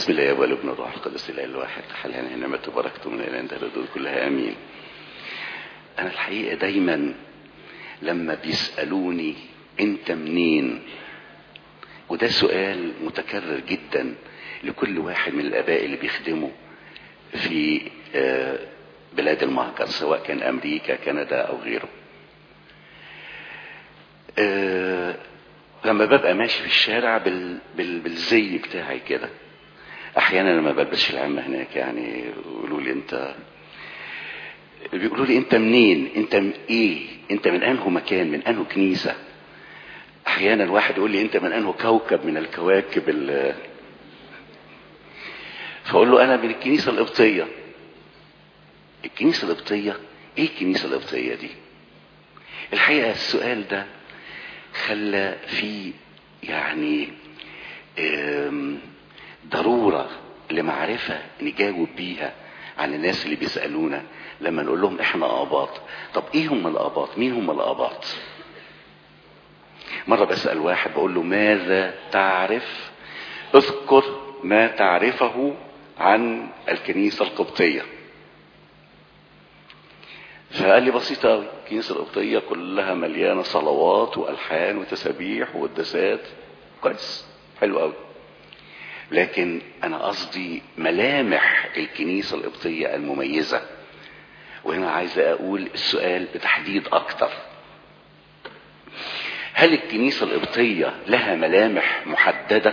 بسم الله والابن الروح القدس الاله الواحد حاليا حينما تباركتم من الان الردود كلها امين انا الحقيقه دايما لما بيسالوني انت منين وده سؤال متكرر جدا لكل واحد من الاباء اللي بيخدموا في بلاد المهجر سواء كان امريكا كندا او غيره لما ببقى ماشي في الشارع بال... بال... بالزي بتاعي كده احيانا لما بلبسش العمه هناك يعني يقولوا لي انت بيقولوا لي انت منين انت من ايه انت من انه مكان من انه كنيسه احيانا واحد يقول لي انت من انه كوكب من الكواكب ال... فاقول له انا من الكنيسه القبطيه الكنيسه القبطيه ايه الكنيسه القبطيه دي الحقيقه السؤال ده خلى في يعني ضرورة لمعرفة نجاوب بيها عن الناس اللي بيسألونا لما نقول لهم احنا آباط طب ايه هم الآباط مين هم الآباط مرة بسأل واحد بقول له ماذا تعرف اذكر ما تعرفه عن الكنيسة القبطية فقال لي بسيطة أوي الكنيسة القبطية كلها مليانة صلوات وألحان وتسابيح وقداسات كويس حلو أوي لكن أنا قصدي ملامح الكنيسة القبطية المميزة وهنا عايز أقول السؤال بتحديد أكتر هل الكنيسة القبطية لها ملامح محددة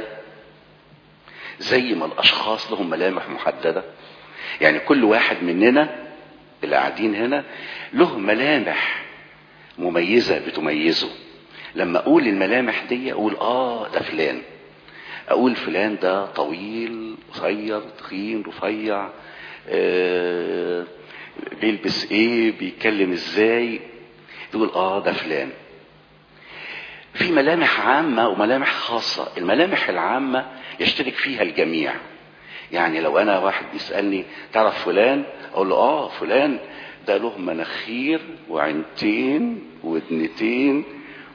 زي ما الأشخاص لهم ملامح محددة يعني كل واحد مننا اللي قاعدين هنا له ملامح مميزة بتميزه لما أقول الملامح دي أقول آه ده فلان أقول فلان ده طويل قصير تخين رفيع آه بيلبس إيه بيتكلم إزاي تقول آه ده فلان في ملامح عامة وملامح خاصة الملامح العامة يشترك فيها الجميع يعني لو انا واحد بيسالني تعرف فلان اقول له اه فلان ده له مناخير وعينتين ودنتين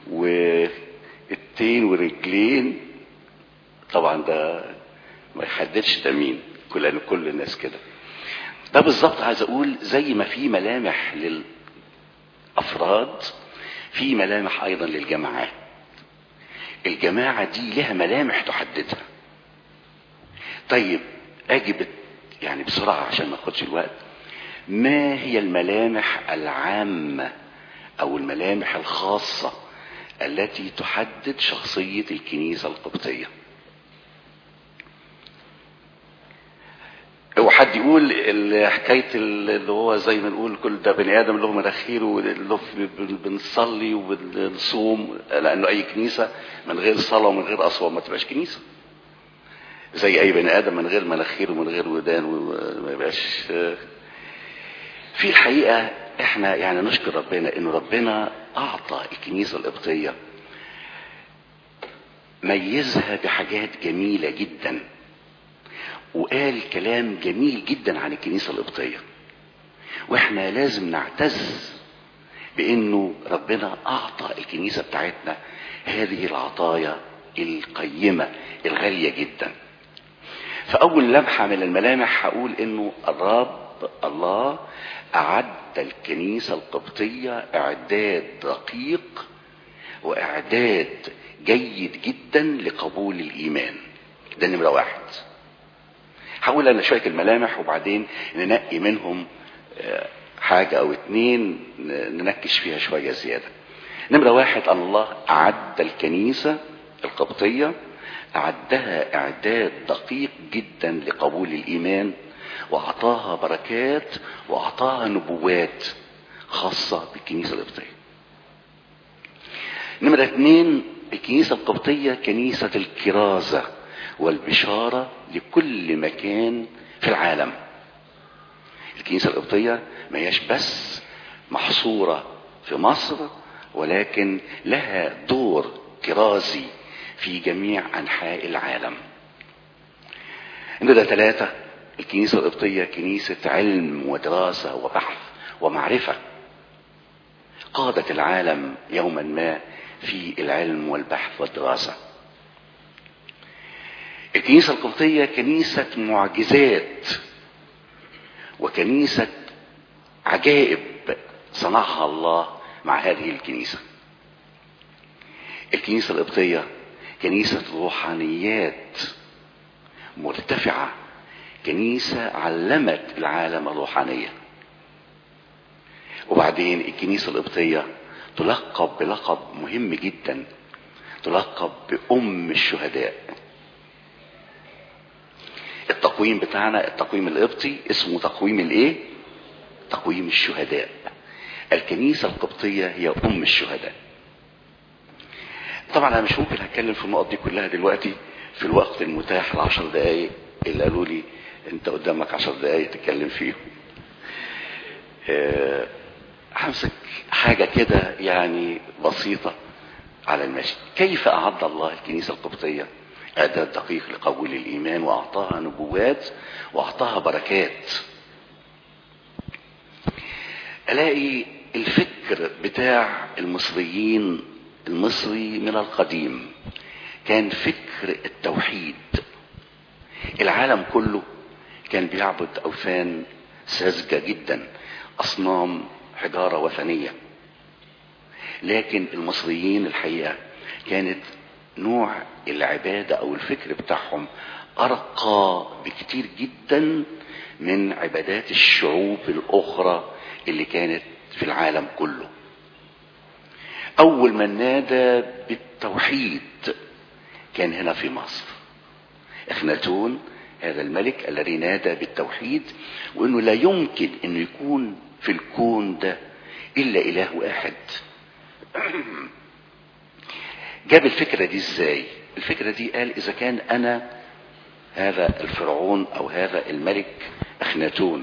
والتين ورجلين طبعا ده ما يحددش ده مين كل كل الناس كده ده بالظبط عايز اقول زي ما في ملامح للافراد في ملامح ايضا للجماعات الجماعه دي لها ملامح تحددها طيب اجي يعني بسرعه عشان ما اخدش الوقت ما هي الملامح العامه او الملامح الخاصه التي تحدد شخصيه الكنيسه القبطيه هو حد يقول حكايه اللي هو زي ما نقول كل ده بني ادم له مناخير وله بنصلي وبنصوم لانه اي كنيسه من غير صلاه ومن غير اصوات ما تبقاش كنيسه زي اي بني ادم من غير مناخير ومن غير ودان وما يبقاش في الحقيقه احنا يعني نشكر ربنا ان ربنا اعطى الكنيسه القبطيه ميزها بحاجات جميله جدا وقال كلام جميل جدا عن الكنيسه القبطيه واحنا لازم نعتز بانه ربنا اعطى الكنيسه بتاعتنا هذه العطايا القيمه الغاليه جدا فأول لمحة من الملامح هقول إنه الرب الله أعد الكنيسة القبطية إعداد دقيق وإعداد جيد جدا لقبول الإيمان ده نمرة واحد هقول أنا شوية الملامح وبعدين ننقي منهم حاجة أو اتنين ننكش فيها شوية زيادة نمرة واحد الله أعد الكنيسة القبطية أعدها إعداد دقيق جدا لقبول الإيمان وأعطاها بركات وأعطاها نبوات خاصة بالكنيسة القبطية. نمرة اثنين الكنيسة القبطية كنيسة الكرازة والبشارة لكل مكان في العالم. الكنيسة القبطية ما هياش بس محصورة في مصر ولكن لها دور كرازي في جميع أنحاء العالم ده ثلاثة الكنيسة القبطية كنيسة علم ودراسة وبحث ومعرفة قادت العالم يوما ما في العلم والبحث والدراسة الكنيسة القبطية كنيسة معجزات وكنيسة عجائب صنعها الله مع هذه الكنيسة الكنيسة القبطية كنيسة روحانيات مرتفعة كنيسة علمت العالم الروحانية وبعدين الكنيسة القبطية تلقب بلقب مهم جدا تلقب بأم الشهداء التقويم بتاعنا التقويم القبطي اسمه تقويم الايه تقويم الشهداء الكنيسة القبطية هي أم الشهداء طبعا أنا مش ممكن هتكلم في النقط دي كلها دلوقتي في الوقت المتاح العشر دقايق اللي قالوا لي انت قدامك عشر دقايق تتكلم فيهم أه همسك حاجة كده يعني بسيطة على المشي كيف أعد الله الكنيسة القبطية إعداد دقيق لقبول الإيمان وأعطاها نبوات وأعطاها بركات ألاقي الفكر بتاع المصريين المصري من القديم كان فكر التوحيد العالم كله كان بيعبد أوثان ساذجة جدا أصنام حجارة وثنية لكن المصريين الحقيقة كانت نوع العبادة أو الفكر بتاعهم أرقى بكتير جدا من عبادات الشعوب الأخرى اللي كانت في العالم كله أول من نادى بالتوحيد كان هنا في مصر اخناتون هذا الملك الذي نادى بالتوحيد وانه لا يمكن انه يكون في الكون ده الا اله واحد جاب الفكره دي ازاي الفكره دي قال اذا كان انا هذا الفرعون او هذا الملك اخناتون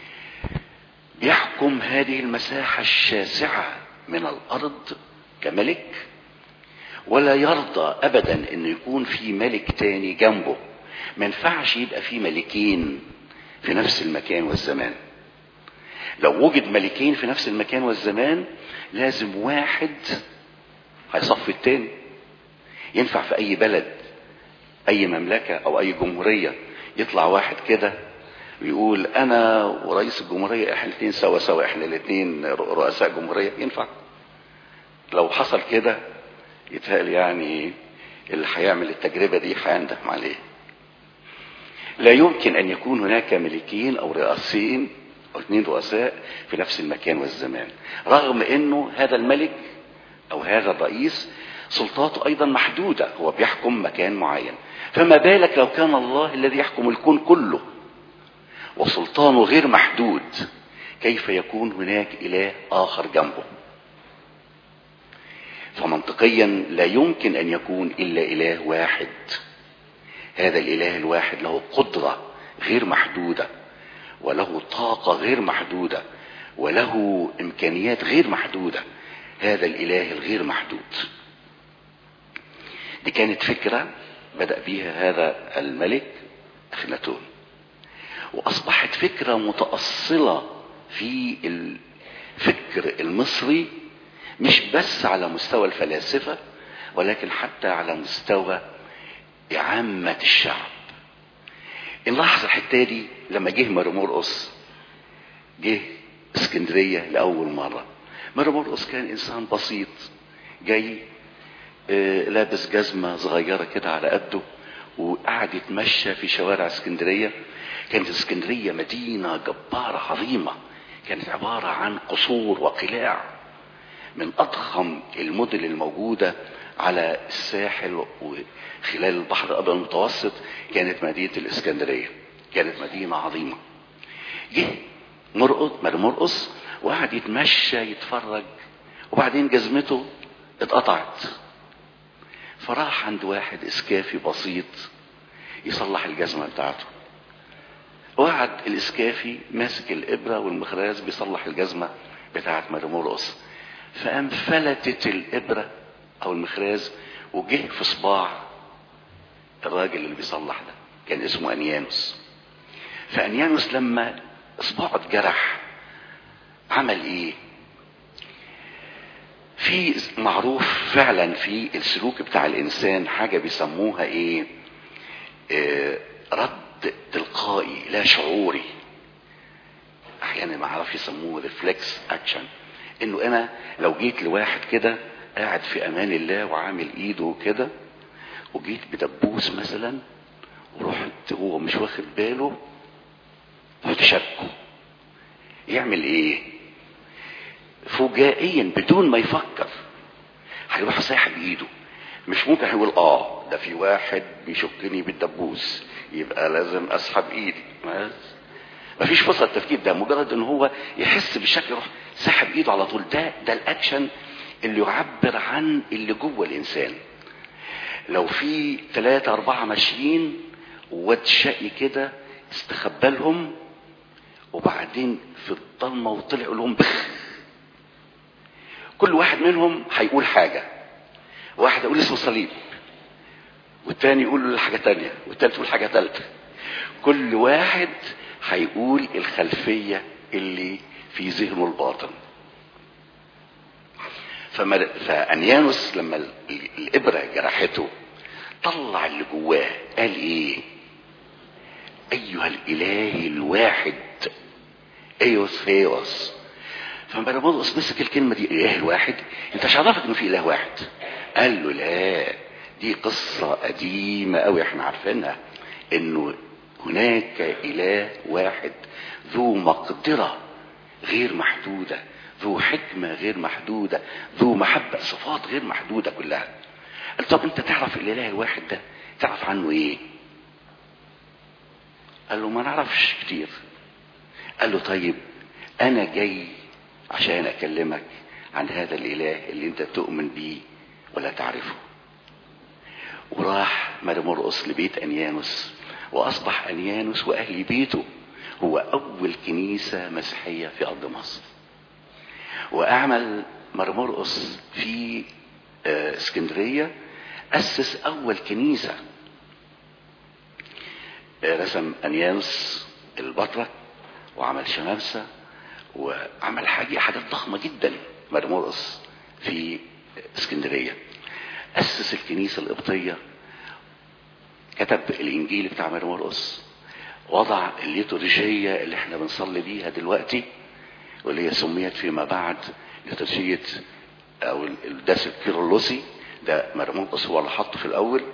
يحكم هذه المساحه الشاسعه من الارض كملك ولا يرضى ابدا انه يكون في ملك تاني جنبه ما ينفعش يبقى في ملكين في نفس المكان والزمان لو وجد ملكين في نفس المكان والزمان لازم واحد هيصفي التاني ينفع في اي بلد اي مملكة او اي جمهورية يطلع واحد كده ويقول انا ورئيس الجمهورية احنا الاثنين سوا سوا احنا الاثنين رؤساء جمهورية ينفع لو حصل كده يتهيأل يعني اللي هيعمل التجربة دي هيندم عليه لا يمكن ان يكون هناك ملكين او رئاسين او اثنين رؤساء في نفس المكان والزمان رغم انه هذا الملك او هذا الرئيس سلطاته ايضا محدودة هو بيحكم مكان معين فما بالك لو كان الله الذي يحكم الكون كله وسلطانه غير محدود كيف يكون هناك اله اخر جنبه فمنطقيا لا يمكن ان يكون الا اله واحد هذا الاله الواحد له قدره غير محدوده وله طاقه غير محدوده وله امكانيات غير محدوده هذا الاله الغير محدود دي كانت فكره بدا بيها هذا الملك اخناتون واصبحت فكره متاصله في الفكر المصري مش بس على مستوى الفلاسفه ولكن حتى على مستوى عامة الشعب نلاحظ الحتة دي لما جه مرمرقص جه اسكندرية لأول مرة مرمرقص كان إنسان بسيط جاي آه لابس جزمة صغيرة كده على قده وقعد يتمشى في شوارع اسكندرية كانت اسكندرية مدينة جبارة عظيمة كانت عبارة عن قصور وقلاع من أضخم المدن الموجودة على الساحل وخلال البحر الأبيض المتوسط كانت مدينة الإسكندرية كانت مدينة عظيمة جه مرقص مرقص وقعد يتمشى يتفرج وبعدين جزمته اتقطعت فراح عند واحد اسكافي بسيط يصلح الجزمة بتاعته وقعد الاسكافي ماسك الابرة والمخراز بيصلح الجزمة بتاعت مرمرقص فقام فلتت الابرة او المخراز وجه في صباع الراجل اللي بيصلح ده كان اسمه انيانوس فانيانوس لما اصبعه اتجرح عمل ايه في معروف فعلا في السلوك بتاع الانسان حاجه بيسموها ايه آه، رد تلقائي لا شعوري احيانا ما اعرفش يسموه ريفلكس اكشن انه انا لو جيت لواحد كده قاعد في امان الله وعامل ايده كده وجيت بدبوس مثلا ورحت هو مش واخد باله رحت شكه يعمل ايه فجائيا بدون ما يفكر هيروح ساحب ايده مش ممكن هيقول اه ده في واحد بيشكني بالدبوس يبقى لازم اسحب ايدي بس مفيش فرصه التفكير ده مجرد ان هو يحس بالشكل يروح سحب ايده على طول ده ده الاكشن اللي يعبر عن اللي جوه الانسان لو في ثلاثة أربعة ماشيين وواد شقي كده استخبى لهم وبعدين في الضلمة وطلع يقول لهم بخ كل واحد منهم هيقول حاجة واحد يقول اسمه صليب والتاني يقول له حاجة تانية والتالت يقول حاجة تالتة كل واحد هيقول الخلفية اللي في ذهنه الباطن فما فانيانوس لما ال- ال- الابره جرحته طلع اللي جواه قال ايه ايها الاله الواحد ايوس فيوس فما مرقس مسك الكلمه دي الاله الواحد انت مش عارفك انه في اله واحد قال له لا دي قصه قديمه قوي احنا عارفينها انه هناك اله واحد ذو مقدره غير محدوده ذو حكمه غير محدوده ذو محبه صفات غير محدوده كلها قال طب انت تعرف الاله الواحد ده تعرف عنه ايه قال له ما نعرفش كتير قال له طيب انا جاي عشان اكلمك عن هذا الاله اللي انت تؤمن بيه ولا تعرفه وراح مرمرقص لبيت انيانوس واصبح انيانوس واهل بيته هو اول كنيسه مسيحيه في ارض مصر واعمل مرمرقص في آه، اسكندريه اسس اول كنيسه آه، رسم انيانوس البطرك وعمل شمامسه وعمل حاجه حاجات ضخمه جدا مرمرقص في اسكندريه اسس الكنيسه القبطيه كتب الانجيل بتاع مرمرقص وضع الليتورجيه اللي احنا بنصلي بيها دلوقتي واللي هي سميت فيما بعد ليتورجيه او القداس الكيرلسي ده مرمرقص هو اللي حطه في الاول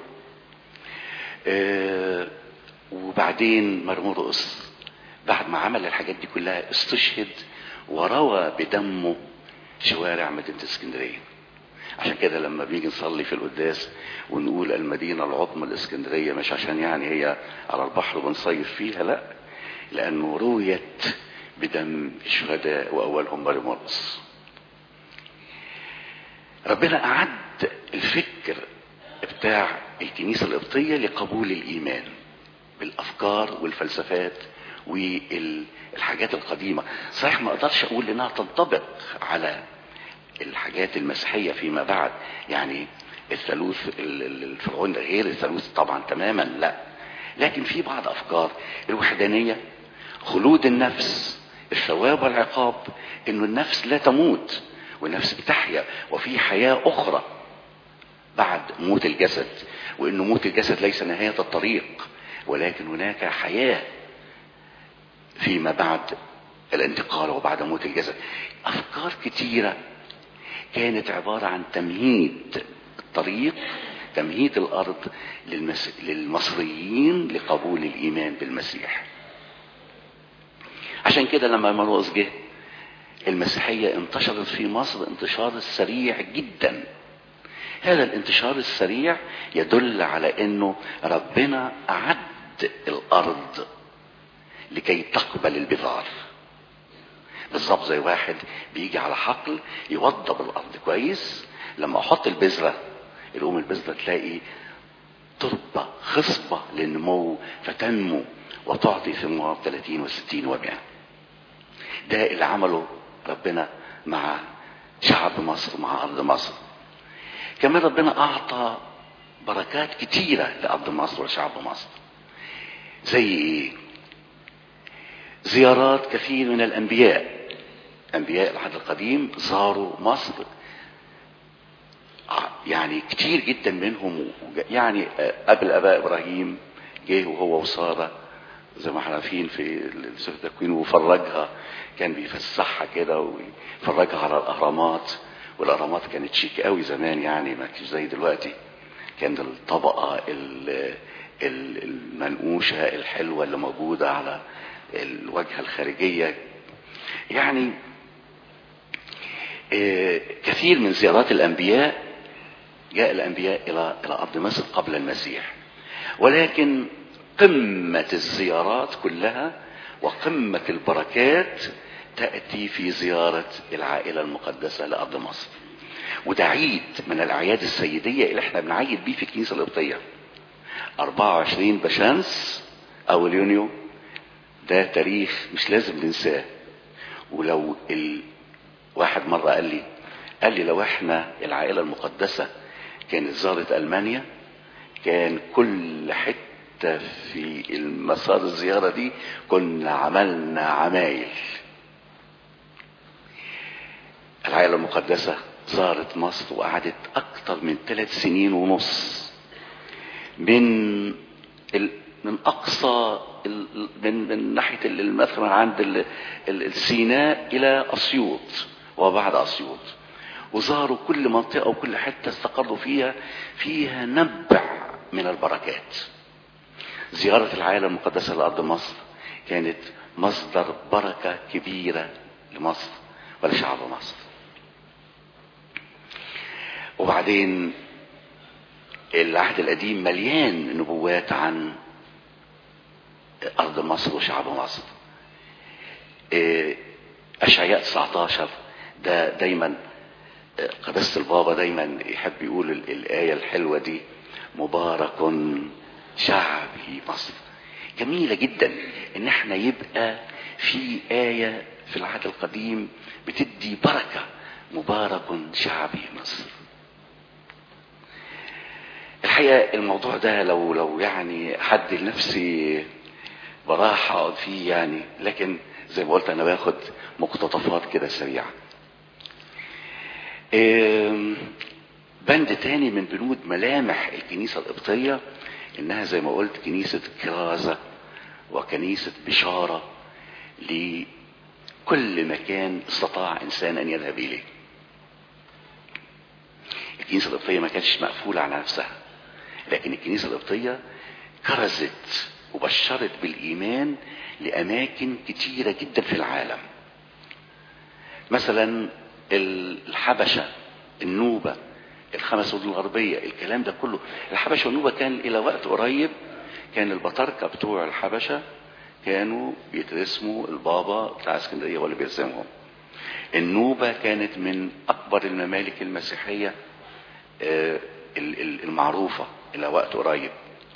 آه وبعدين مرمرقص بعد ما عمل الحاجات دي كلها استشهد وروى بدمه شوارع مدينه اسكندريه عشان كده لما بيجي نصلي في القداس ونقول المدينة العظمى الإسكندرية مش عشان يعني هي على البحر بنصيف فيها لا لأنه رويت بدم الشهداء وأولهم مرمرقس ربنا أعد الفكر بتاع الكنيسة القبطية لقبول الإيمان بالأفكار والفلسفات والحاجات القديمة صحيح ما أقدرش أقول إنها تنطبق على الحاجات المسيحية فيما بعد يعني الثالوث ال- ال- الفرعون ده غير الثالوث طبعا تماما لا لكن في بعض أفكار الوحدانية خلود النفس الثواب والعقاب انه النفس لا تموت والنفس بتحيا وفي حياة أخرى بعد موت الجسد وانه موت الجسد ليس نهاية الطريق ولكن هناك حياة فيما بعد الانتقال وبعد موت الجسد افكار كتيرة كانت عبارة عن تمهيد الطريق تمهيد الارض للمس... للمصريين لقبول الايمان بالمسيح عشان كده لما مرقس جه المسيحية انتشرت في مصر انتشار سريع جدا هذا الانتشار السريع يدل على انه ربنا اعد الارض لكي تقبل البذار بالظبط زي واحد بيجي على حقل يوضب الارض كويس لما احط البذره يقوم البذره تلاقي تربه خصبه للنمو فتنمو وتعطي ثمار 30 و60 و100 ده اللي عمله ربنا مع شعب مصر مع ارض مصر كمان ربنا اعطى بركات كتيره لارض مصر وشعب مصر زي ايه زيارات كثير من الانبياء انبياء العهد القديم زاروا مصر يعني كتير جدا منهم يعني قبل اباء ابراهيم جه وهو وساره زي ما احنا عارفين في سفر التكوين وفرجها كان بيفسحها كده ويفرجها على الاهرامات والاهرامات كانت شيك قوي زمان يعني ما كانش زي دلوقتي كان الطبقه المنقوشه الحلوه اللي موجوده على الواجهه الخارجيه يعني كثير من زيارات الانبياء جاء الانبياء الى الى ارض مصر قبل المسيح ولكن قمه الزيارات كلها وقمه البركات تاتي في زياره العائله المقدسه لارض مصر وده عيد من الاعياد السيديه اللي احنا بنعيد بيه في الكنيسه القبطيه 24 بشمس او اليونيو ده تاريخ مش لازم ننساه ولو الواحد مرة قال لي قال لي لو احنا العائلة المقدسة كانت زارت ألمانيا كان كل حتة في المسار الزيارة دي كنا عملنا عمايل العائلة المقدسة زارت مصر وقعدت أكتر من ثلاث سنين ونص من ال... من أقصى ال... من من ناحية مثلا عند ال... السيناء إلى أسيوط وبعد أسيوط وزاروا كل منطقة وكل حتة استقروا فيها فيها نبع من البركات زيارة العائلة المقدسة لأرض مصر كانت مصدر بركة كبيرة لمصر ولشعب مصر وبعدين العهد القديم مليان نبوات عن أرض مصر وشعب مصر أشعياء 19 ده دايما قداسة البابا دايما يحب يقول الآية الحلوة دي مبارك شعبي مصر جميلة جدا ان احنا يبقى في آية في العهد القديم بتدي بركة مبارك شعبي مصر الحقيقة الموضوع ده لو لو يعني حد لنفسي براح اقعد فيه يعني لكن زي ما قلت انا باخد مقتطفات كده سريعة بند تاني من بنود ملامح الكنيسة القبطية انها زي ما قلت كنيسة كرازة وكنيسة بشارة لكل مكان استطاع انسان ان يذهب اليه الكنيسة القبطية ما كانتش مقفولة على نفسها لكن الكنيسة القبطية كرزت وبشرت بالإيمان لأماكن كتيرة جدا في العالم مثلا الحبشة النوبة الخمس مدن الغربية الكلام ده كله الحبشة والنوبة كان إلى وقت قريب كان البطاركة بتوع الحبشة كانوا بيترسموا البابا بتاع اسكندرية هو اللي بيرسمهم النوبة كانت من أكبر الممالك المسيحية المعروفة إلى وقت قريب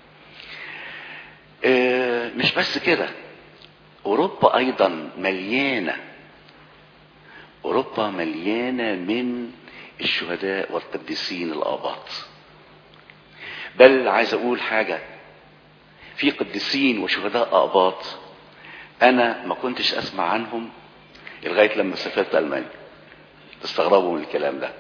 مش بس كده أوروبا أيضا مليانة أوروبا مليانة من الشهداء والقديسين الآباط بل عايز أقول حاجة في قديسين وشهداء آباط أنا ما كنتش أسمع عنهم لغاية لما سافرت ألمانيا تستغربوا من الكلام ده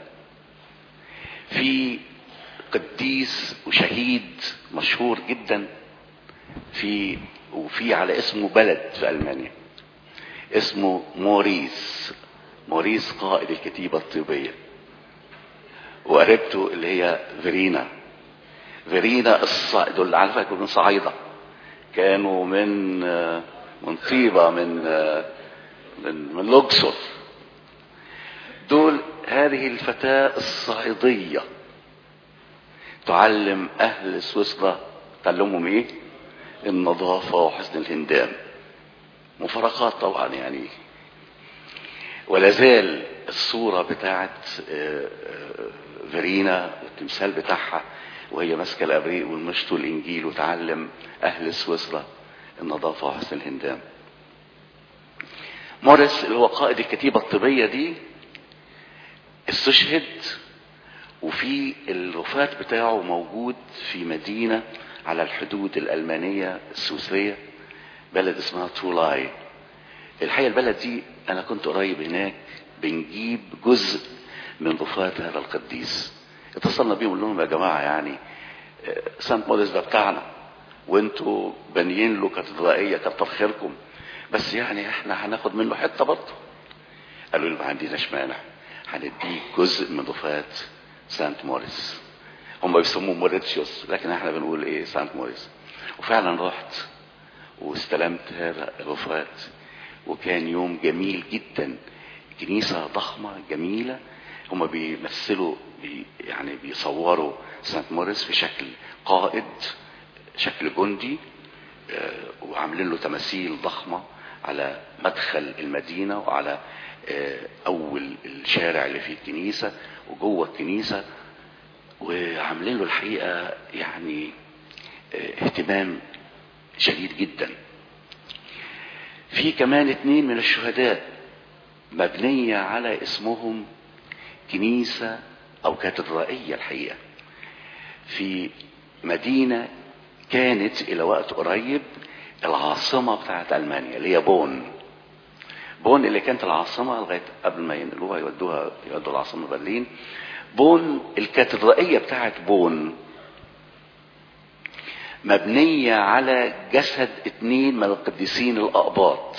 في قديس وشهيد مشهور جدا في وفي على اسمه بلد في ألمانيا اسمه موريس موريس قائد الكتيبة الطيبية وقريبته اللي هي فيرينا فيرينا الص... دول على فكرة من صعيدة كانوا من من طيبة من من من لوكسور دول هذه الفتاة الصعيدية تعلم أهل سويسرا تعلمهم إيه؟ النظافة وحسن الهندام مفارقات طبعا يعني ولا زال الصورة بتاعت فيرينا والتمثال بتاعها وهي ماسكة الأبريق والمشط والإنجيل وتعلم أهل سويسرا النظافة وحسن الهندام موريس اللي هو قائد الكتيبة الطبية دي استشهد وفي الوفاة بتاعه موجود في مدينة على الحدود الألمانية السويسرية بلد اسمها تولاي الحقيقة البلد دي أنا كنت قريب هناك بنجيب جزء من وفاة هذا القديس اتصلنا بيهم لهم يا جماعة يعني سانت موديس ده بتاعنا وانتوا بانيين له كاتدرائيه كتر خيركم بس يعني احنا هناخد منه حته برضه قالوا لي ما عندناش مانع هنديك جزء من رفات سانت موريس هم بيسموه موريتشيوس لكن احنا بنقول ايه سانت موريس وفعلا رحت واستلمت هذا الرفات وكان يوم جميل جدا كنيسة ضخمة جميلة هم بيمثلوا بي يعني بيصوروا سانت موريس في شكل قائد شكل جندي آه، وعاملين له تماثيل ضخمة على مدخل المدينة وعلى آه، أول الشارع اللي فيه الكنيسة وجوه الكنيسة وعاملين له الحقيقة يعني آه، اهتمام شديد جدا في كمان اتنين من الشهداء مبنية على اسمهم كنيسة أو كاتدرائية الحقيقة في مدينة كانت إلى وقت قريب العاصمة بتاعت ألمانيا اللي هي بون بون اللي كانت العاصمة لغاية قبل ما ينقلوها يودوها يودوا العاصمة برلين بون الكاتدرائية بتاعت بون مبنية على جسد اتنين من القديسين الأقباط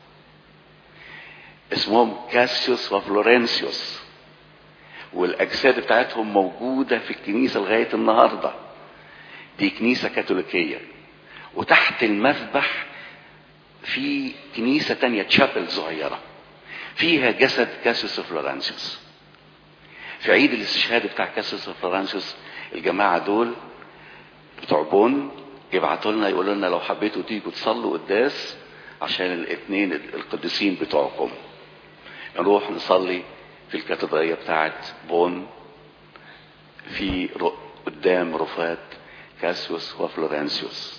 اسمهم كاسيوس وفلورنسيوس والأجساد بتاعتهم موجودة في الكنيسة لغاية النهاردة دي كنيسة كاثوليكية وتحت المذبح في كنيسة تانية تشابل صغيرة فيها جسد كاسيوس وفلورنسيوس في عيد الاستشهاد بتاع كاسيوس وفلورنسيوس الجماعة دول بتوع بون يبعتوا لنا يقولوا لنا لو حبيتوا تيجوا تصلوا قداس عشان الاثنين القديسين بتوعكم نروح نصلي في الكاتدرائية بتاعت بون في ر- قدام رفات كاسيوس وفلورنسيوس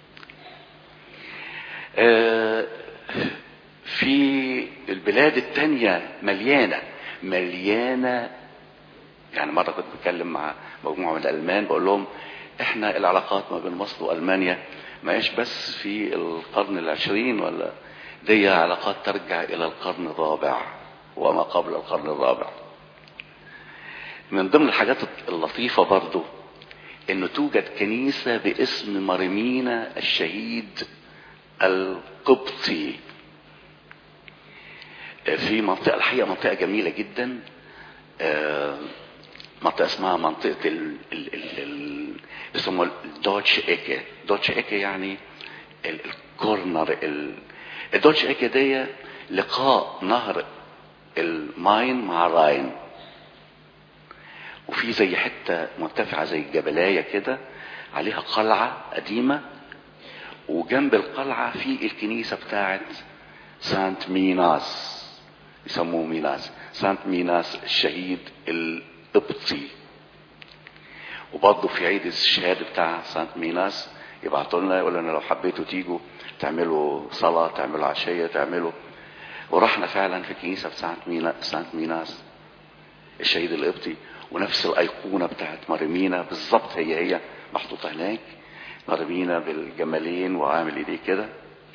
آه، في البلاد التانية مليانة مليانة يعني مرة كنت بتكلم مع مجموعة من الألمان بقول لهم احنا العلاقات ما بين مصر وألمانيا ما هيش بس في القرن العشرين ولا دي علاقات ترجع إلى القرن الرابع وما قبل القرن الرابع من ضمن الحاجات اللطيفة برضو انه توجد كنيسة باسم مريمينا الشهيد القبطي في منطقة الحقيقة منطقة جميلة جدا آه، منطقة اسمها منطقة ال ال ال ال بيسموها الدوتش ايكي دوتش ايكي يعني ال- الكورنر ال- الدوتش ايكي دي لقاء نهر الماين مع الراين وفي زي حتة مرتفعة زي الجبلاية كده عليها قلعة قديمة وجنب القلعة في الكنيسة بتاعت سانت ميناس يسموه ميناس سانت ميناس الشهيد القبطي وبرضه في عيد الشهاد بتاع سانت ميناس يبعتوا لنا يقولوا لنا لو حبيتوا تيجوا تعملوا صلاة تعملوا عشية تعملوا ورحنا فعلا في كنيسة في سانت مينا سانت ميناس الشهيد القبطي ونفس الأيقونة بتاعت مريمينا بالظبط هي هي محطوطة هناك مريمينا بالجمالين وعامل ايديه كده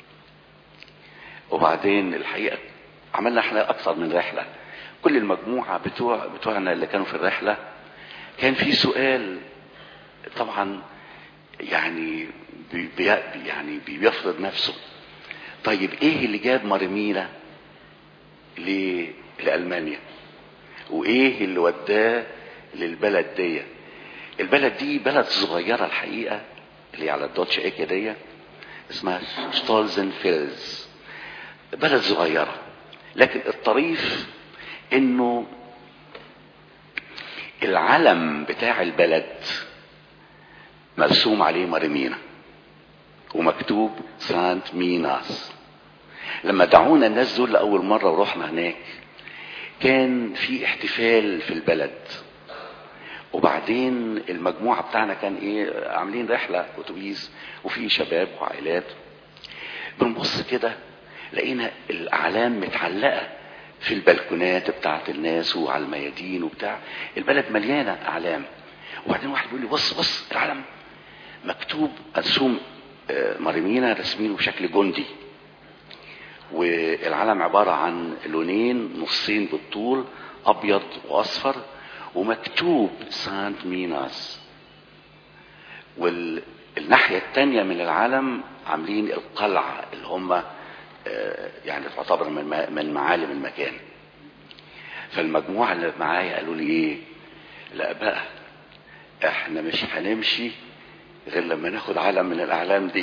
وبعدين الحقيقة عملنا احنا أكثر من رحلة كل المجموعة بتوع بتوعنا اللي كانوا في الرحلة كان في سؤال طبعا يعني بي بي يعني بيفرض نفسه طيب ايه اللي جاب مريمينا ل- لألمانيا وايه اللي وداه للبلد دي البلد دي بلد صغيرة الحقيقة اللي على الدوتش ايكا دي اسمها شتولزن فيلز بلد صغيرة لكن الطريف انه العلم بتاع البلد مرسوم عليه مريمينا ومكتوب سانت ميناس لما دعونا الناس دول لأول مرة ورحنا هناك كان في احتفال في البلد وبعدين المجموعة بتاعنا كان ايه عاملين رحلة اتوبيس وفي شباب وعائلات بنبص كده لقينا الاعلام متعلقة في البلكونات بتاعت الناس وعلى الميادين وبتاع البلد مليانة اعلام وبعدين واحد بيقول لي بص بص العلم مكتوب مرسوم آه، مريمينا رسمينه بشكل جندي والعلم عبارة عن لونين نصين بالطول أبيض وأصفر ومكتوب سانت ميناس الناحية التانية من العالم عاملين القلعة اللي هم يعني تعتبر من من معالم المكان فالمجموعة اللي معايا قالوا لي ايه لا بقى احنا مش هنمشي غير لما ناخد علم من الاعلام دي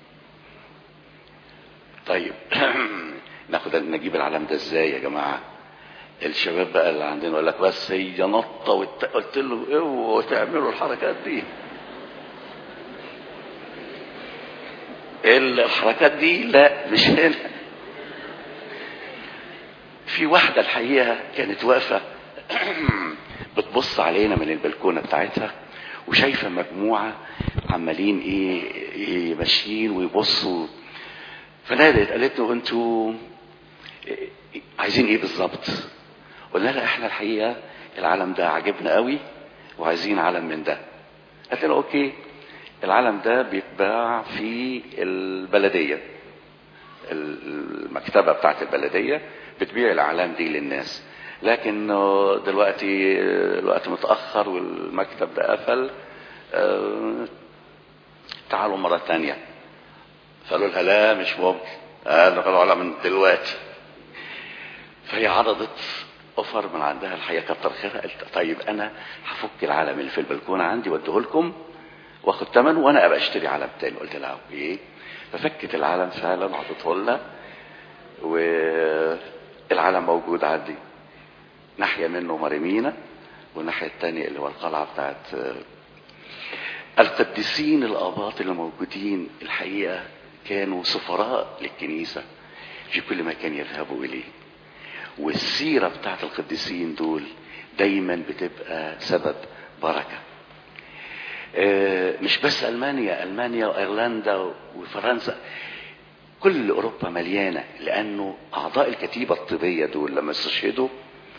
طيب ناخد نجيب العلم ده ازاي يا جماعه الشباب بقى اللي عندنا يقول لك بس هي نطه والت... قلت له اوعوا تعملوا الحركات دي الحركات دي لا مش هنا في واحده الحقيقه كانت واقفه بتبص علينا من البلكونه بتاعتها وشايفه مجموعه عمالين ايه, إيه ماشيين ويبصوا فنادت قالت له انتوا عايزين ايه بالظبط قلنا لها احنا الحقيقه العلم ده عجبنا قوي وعايزين علم من ده قالت له اوكي العلم ده بيتباع في البلديه المكتبه بتاعت البلديه بتبيع الاعلام دي للناس لكن دلوقتي الوقت متاخر والمكتب ده قفل تعالوا مره تانية فقالوا لها لا مش ممكن قالوا قالوا على من دلوقتي فهي عرضت اوفر من عندها الحقيقه كتر خيرها قلت طيب انا هفك العلم اللي في البلكونه عندي واديه لكم واخد ثمنه وانا ابقى اشتري علم تاني قلت لها اوكي ففكت العلم فعلا وحطيته لها والعلم موجود عندي ناحيه منه مريمينا والناحيه الثانيه اللي هو القلعه بتاعت القديسين الاباط اللي موجودين الحقيقه كانوا سفراء للكنيسه في كل مكان يذهبوا اليه والسيره بتاعت القديسين دول دايما بتبقى سبب بركه مش بس المانيا المانيا وايرلندا وفرنسا كل اوروبا مليانه لانه اعضاء الكتيبه الطبيه دول لما استشهدوا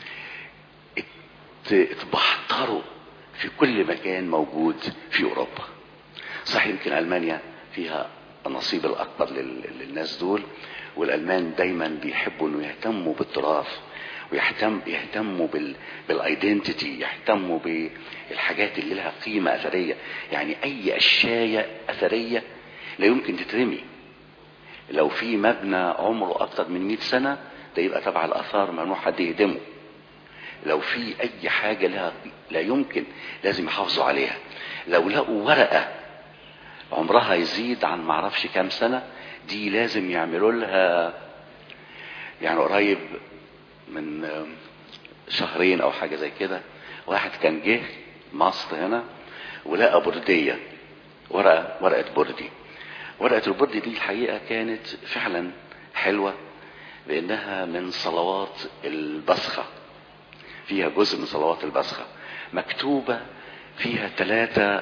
اتبحتروا في كل مكان موجود في اوروبا صح يمكن المانيا فيها النصيب الاكبر للناس دول والالمان دايما بيحبوا انه يهتموا بالتراث ويهتم يهتموا بال بالايدنتيتي يهتموا بالحاجات اللي لها قيمه اثريه يعني اي اشياء اثريه لا يمكن تترمي لو في مبنى عمره اكتر من 100 سنه ده يبقى تبع الاثار ممنوع حد يهدمه لو في اي حاجه لها لا يمكن لازم يحافظوا عليها لو لقوا ورقه عمرها يزيد عن معرفش كام سنه دي لازم يعملوا لها يعني قريب من شهرين او حاجه زي كده واحد كان جه مصر هنا ولقى برديه ورقه ورقه بردي ورقه البردي دي الحقيقه كانت فعلا حلوه لانها من صلوات البسخه فيها جزء من صلوات البسخه مكتوبه فيها ثلاثه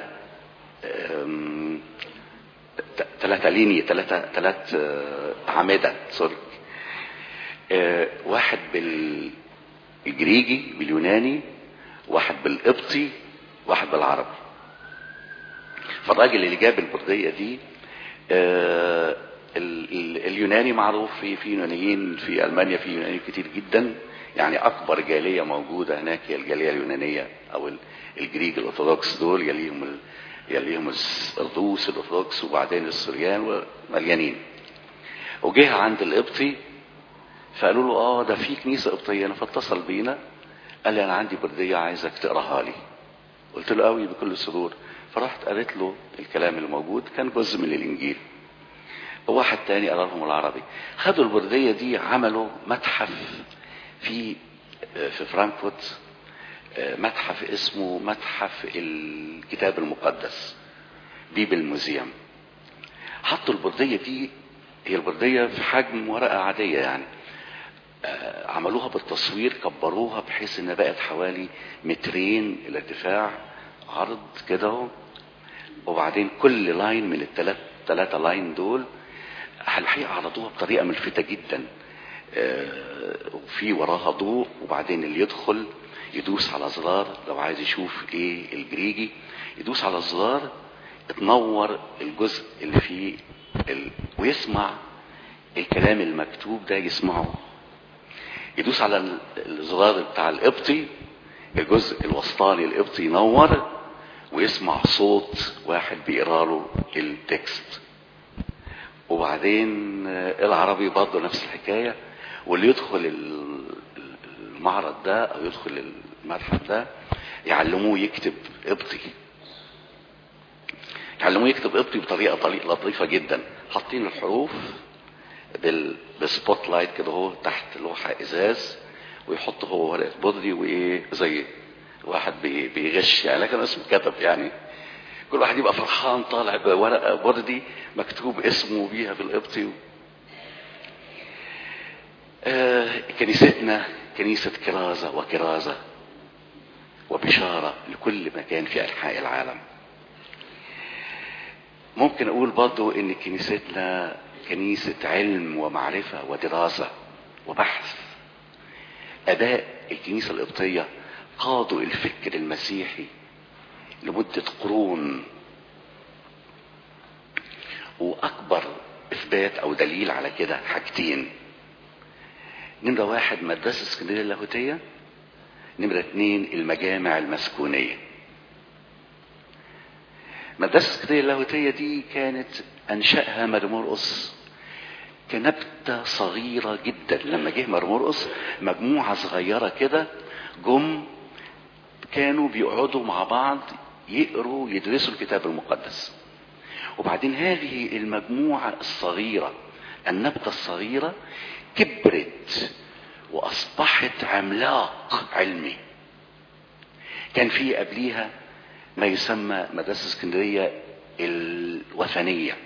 ثلاثة ليني ثلاثة ثلاث أعمدة سوري واحد بالجريجي باليوناني واحد بالقبطي واحد بالعربي فالراجل اللي جاب البردية دي اليوناني معروف في في يونانيين في المانيا في يونانيين كتير جدا يعني اكبر جاليه موجوده هناك هي الجاليه اليونانيه او الجريج الارثوذكس دول يليهم ال... يليهم الروس الارثوذكس وبعدين السوريان ومليانين وجه عند القبطي فقالوا له اه ده في كنيسه قبطيه فاتصل بينا قال لي انا عندي برديه عايزك تقراها لي قلت له قوي بكل سرور فرحت قريت له الكلام اللي موجود كان جزء من الانجيل وواحد تاني قرا لهم العربي خدوا البرديه دي عملوا متحف في في فرانكفورت متحف اسمه متحف الكتاب المقدس بيبل موزيوم حطوا البردية دي هي البردية في حجم ورقة عادية يعني عملوها بالتصوير كبروها بحيث انها بقت حوالي مترين الارتفاع عرض كده وبعدين كل لاين من الثلاث ثلاثة لاين دول الحقيقة عرضوها بطريقة ملفتة جدا وفي وراها ضوء وبعدين اللي يدخل يدوس على زرار لو عايز يشوف ايه الجريجي يدوس على الزرار تنور الجزء اللي فيه ال... ويسمع الكلام المكتوب ده يسمعه يدوس على الزرار بتاع القبطي الجزء الوسطاني القبطي ينور ويسمع صوت واحد بيقرا له التكست وبعدين العربي برضه نفس الحكايه واللي يدخل المعرض ده او يدخل المتحف ده يعلموه يكتب قبطي يعلموه يكتب قبطي بطريقه طريقه لطيفه جدا حاطين الحروف بال بالسبوت لايت كده هو تحت لوحه ازاز ويحط هو ورقه بودري وايه زي واحد بيغش يعني لكن اسمه كتب يعني كل واحد يبقى فرحان طالع بورقه بوردي مكتوب اسمه بيها بالقبطي آه كنيستنا كنيسة كرازة وكرازة وبشارة لكل مكان في أنحاء العالم ممكن أقول برضو إن كنيستنا كنيسة علم ومعرفة ودراسة وبحث أباء الكنيسة القبطية قادوا الفكر المسيحي لمدة قرون وأكبر إثبات أو دليل على كده حاجتين نمرة واحد مدرسة اسكندرية اللاهوتية نمرة اتنين المجامع المسكونية مدرسة اسكندرية اللاهوتية دي كانت أنشأها مرمرقص كنبتة صغيرة جدا لما جه مرمرقص مجموعة صغيرة كده جم كانوا بيقعدوا مع بعض يقروا يدرسوا الكتاب المقدس وبعدين هذه المجموعة الصغيرة النبتة الصغيرة كبرت وأصبحت عملاق علمي كان في قبليها ما يسمى مدرسة اسكندرية الوثنية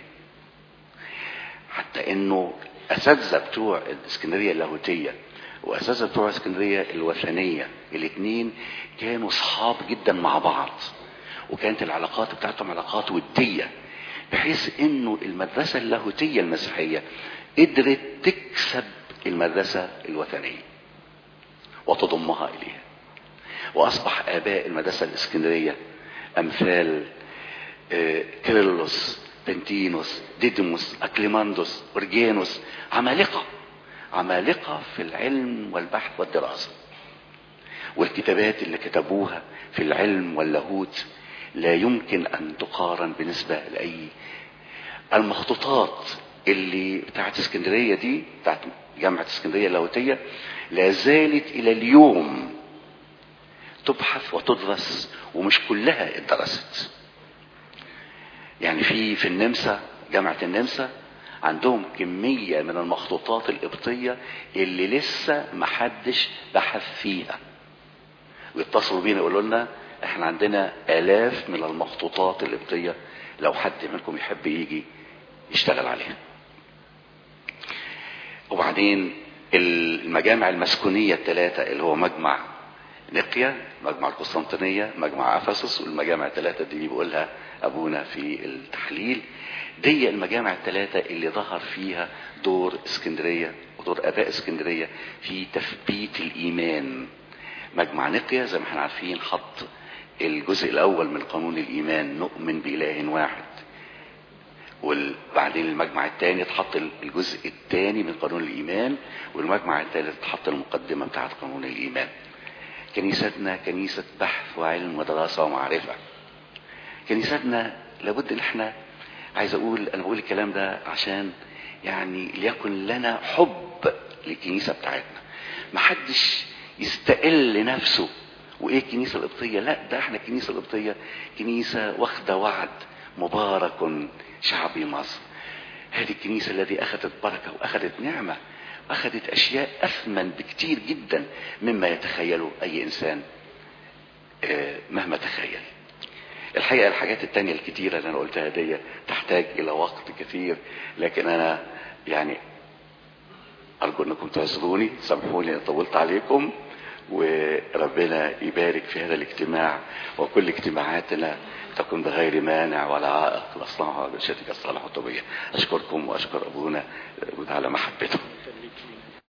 حتى انه اساتذه بتوع الاسكندريه اللاهوتيه واساتذه بتوع اسكندريه الوثنيه الاثنين كانوا صحاب جدا مع بعض وكانت العلاقات بتاعتهم علاقات وديه بحيث انه المدرسه اللاهوتيه المسيحيه قدرت تكسب المدرسه الوثنيه وتضمها اليها واصبح اباء المدرسه الاسكندريه امثال كيرلس بنتينوس ديديموس أكليماندوس أورجينوس عمالقة عمالقة في العلم والبحث والدراسة والكتابات اللي كتبوها في العلم واللاهوت لا يمكن أن تقارن بالنسبة لأي المخطوطات اللي بتاعت اسكندرية دي بتاعت جامعة اسكندرية اللاهوتية لا زالت إلى اليوم تبحث وتدرس ومش كلها اتدرست يعني في في النمسا جامعة النمسا عندهم كمية من المخطوطات القبطية اللي لسه محدش بحث فيها ويتصلوا بينا يقولوا لنا احنا عندنا آلاف من المخطوطات القبطية لو حد منكم يحب يجي يشتغل عليها وبعدين المجامع المسكونية الثلاثة اللي هو مجمع نقيا مجمع القسطنطينية مجمع أفسس والمجامع الثلاثة دي بيقولها أبونا في التحليل دي المجامع الثلاثة اللي ظهر فيها دور اسكندرية ودور آباء اسكندرية في تثبيت الإيمان مجمع نقيا زي ما احنا عارفين حط الجزء الأول من قانون الإيمان نؤمن بإله واحد وبعدين المجمع الثاني اتحط الجزء الثاني من قانون الإيمان والمجمع الثالث اتحط المقدمة بتاعت قانون الإيمان كنيستنا كنيسة بحث وعلم ودراسة ومعرفة كنيستنا لابد ان احنا عايز اقول انا بقول الكلام ده عشان يعني ليكن لنا حب للكنيسة بتاعتنا محدش يستقل نفسه وايه الكنيسة القبطية لا ده احنا الكنيسة القبطية كنيسة واخدة وعد مبارك شعبي مصر هذه الكنيسة التي أخذت بركة وأخذت نعمة أخذت أشياء أثمن بكتير جدا مما يتخيله أي إنسان مهما تخيل الحقيقة الحاجات التانية الكتيرة اللي أنا قلتها دي تحتاج إلى وقت كثير لكن أنا يعني أرجو أنكم تعذروني سامحوني أن طولت عليكم وربنا يبارك في هذا الاجتماع وكل اجتماعاتنا تكون بغير مانع ولا عائق لاصلاحها برشادك الصالح والطبيعية أشكركم وأشكر أبونا على محبته